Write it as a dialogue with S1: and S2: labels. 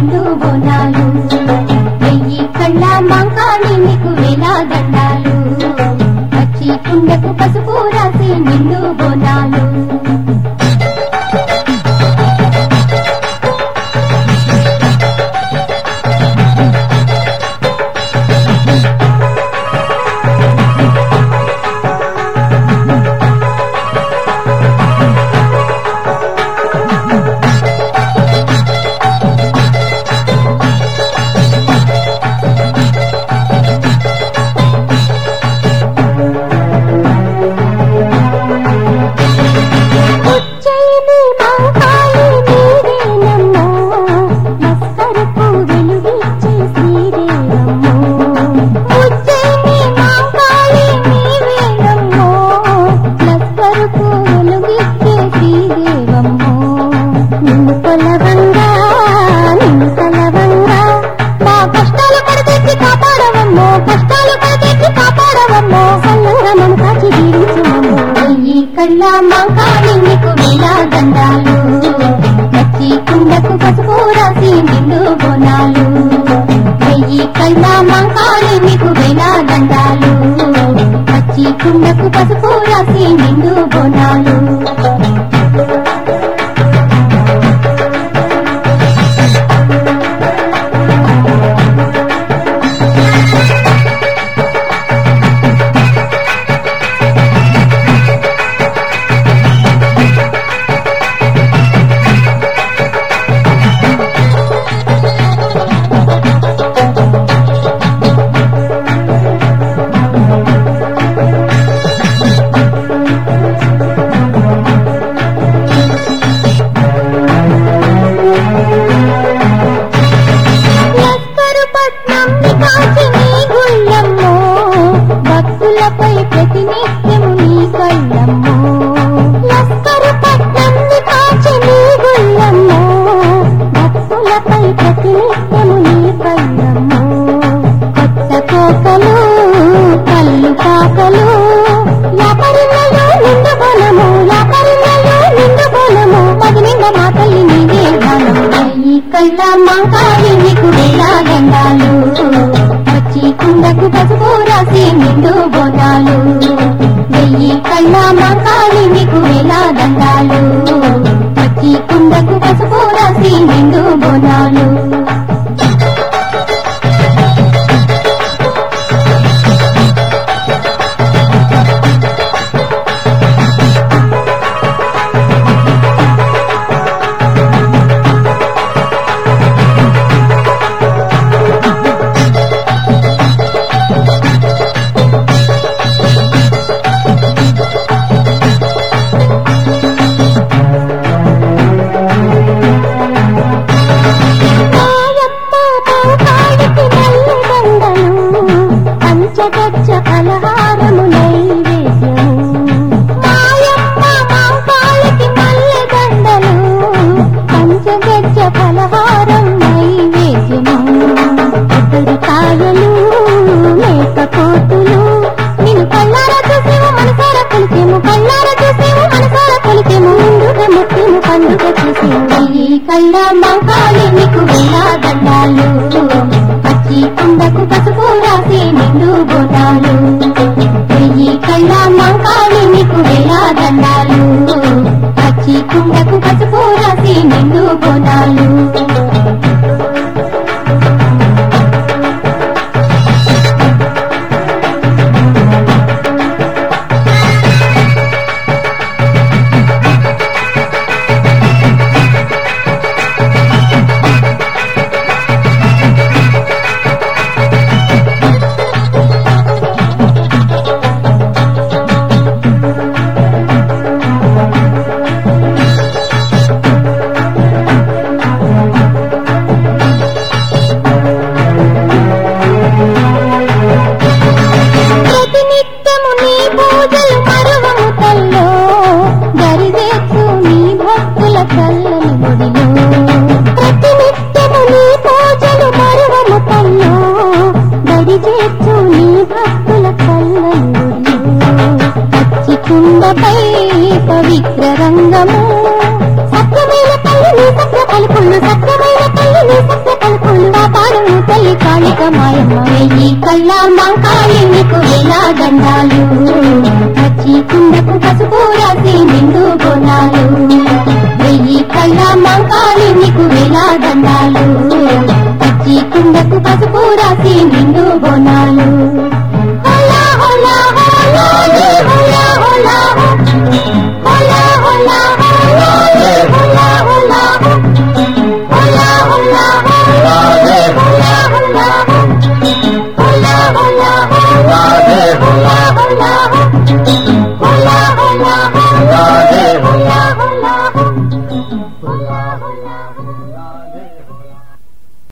S1: నిండు బోనాలు వెయ్యి కళ్ళ మాంకాళి నీకు వేలా దండాలు పచ్చి కుండకు పసుపు రాసి నిండు బోనాలు ఉజ్జయిని మాంకాళి నీవేనమ్మో మస్కరకు వెలుగిచ్చే శ్రీదేవమ్మో ఉజ్జయిని మాంకాళి నీవేనమ్మో మస్కరకు వెలుగిచ్చే శ్రీదేవమ్మో నిన్ను కొలవంగా నిన్ను కలవంగా మా కష్టాలు పడతెచ్చి కాపాడవమ్మో కష్టాలు పడతెచ్చి కాపాడవమ్మో సల్లంగా మను కాచి దీవించమమ్మో ఈ కళ్ళ మాంకాళి నీకు వేలా దండాలు నచ్చి కుండకు పసుపు రాసి నిండు బోనాలు వెయ్యి కళ్ళ మాంకాళి నీకు వేలా దండాలు నచ్చి కుండకు పసుపు రాసి నిండు బోనాలు లస్కరు పట్నం కాచి నీ గుళ్ళమ్మో భక్తులపై ప్రతినిత్యము నీ కళ్ళమ్మో లస్కరు పట్నం కాచి నీ గుళ్ళమ్మో భక్తులపై ప్రతినిత్యము నీ కళ్ళమ్మో కొత్త కోకలు కళ్ళు కాకలు యాపరిల్లలు నిండు బలము యాపరిల్లలు నిండు బలము పది నిండ మా తల్లి నీవే ధనము ఈ కళ్ళ మాంకాళి నీకు వేలా దండాలు వచ్చి కుండకు పసుపు రాసి నిండు బోనాలు వెయ్యి కళ్ళ మాంకాళి నీకు వేలా దండాలు వచ్చి కుండకు పసుపు రాసి నిండు బోనాలు మాయమ్మ పాపాడికి మల్లె దండలు పంచగచ్చ పలహారము నైవేద్యము మాయమ్మ పాపాడికి మల్లె దండలు పంచగచ్చ పలహారం నైవేద్యము ఇద్దరు కాయలు మేకపోతులు నేను కళ్ళారా చూసేము మనసారా కొలిచేము కళ్ళారా చూసేము మనసారా కొలిచేము ముందుగా ముఖ్యము పండుగ చూసేము ఈ కళ్ళ మంకాలి నీకు వేలా దండాలు పచ్చి కుండకు పసుపు రాసి నిండు బోనాలు వెయ్యి కళ్ళ మంకాలి నీకు వేలా దండాలు పచ్చి కుండకు పసుపు రాసి నిండు బోనాలు కాళిక మాయమ్మ వెయ్యి కళ్ళ మంకాళి నీకు వేలా దండాలు పచ్చి కుండకు పసుపు రాసి నిండు బోనాలు వెయ్యి కళ్ళ మంకాళి నీకు వేలా దండాలు పచ్చి కుండకు పసుపు రాసి నిండు బోనాలు